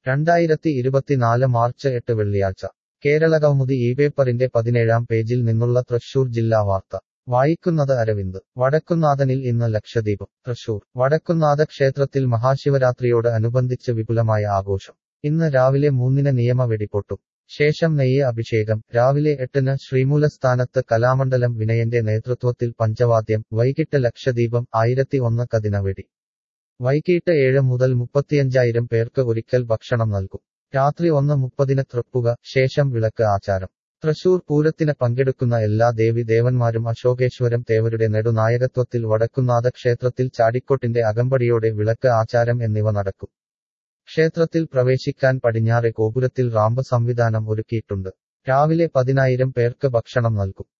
രണ്ടായിരത്തി ഇരുപത്തിനാല് മാർച്ച് എട്ട് വെള്ളിയാഴ്ച കേരളകൗമുദി ഈ പേപ്പറിന്റെ പതിനേഴാം പേജിൽ നിന്നുള്ള തൃശൂർ ജില്ലാ വാർത്ത വായിക്കുന്നത് അരവിന്ദ് വടക്കുന്നാഥനിൽ ഇന്ന് ലക്ഷദ്വീപം തൃശൂർ വടക്കുന്നാഥ ക്ഷേത്രത്തിൽ മഹാശിവരാത്രിയോട് അനുബന്ധിച്ച് വിപുലമായ ആഘോഷം ഇന്ന് രാവിലെ മൂന്നിന് നിയമ വെടിപൊട്ടും ശേഷം നെയ്യ് അഭിഷേകം രാവിലെ എട്ടിന് ശ്രീമൂലസ്ഥാനത്ത് കലാമണ്ഡലം വിനയന്റെ നേതൃത്വത്തിൽ പഞ്ചവാദ്യം വൈകിട്ട് ലക്ഷദ്വീപം ആയിരത്തി ഒന്ന് കതിനവെടി വൈകിട്ട് ഏഴ് മുതൽ മുപ്പത്തിയഞ്ചായിരം പേർക്ക് ഒരിക്കൽ ഭക്ഷണം നൽകും രാത്രി ഒന്ന് മുപ്പതിന് തൃപ്പുക ശേഷം വിളക്ക് ആചാരം തൃശൂർ പൂരത്തിന് പങ്കെടുക്കുന്ന എല്ലാ ദേവി ദേവന്മാരും അശോകേശ്വരം തേവരുടെ നെടുനായകത്വത്തിൽ വടക്കുന്നാഥ ക്ഷേത്രത്തിൽ ചാടിക്കൊട്ടിന്റെ അകമ്പടിയോടെ വിളക്ക് ആചാരം എന്നിവ നടക്കും ക്ഷേത്രത്തിൽ പ്രവേശിക്കാൻ പടിഞ്ഞാറെ ഗോപുരത്തിൽ റാമ്പ് സംവിധാനം ഒരുക്കിയിട്ടുണ്ട് രാവിലെ പതിനായിരം പേർക്ക് ഭക്ഷണം നൽകും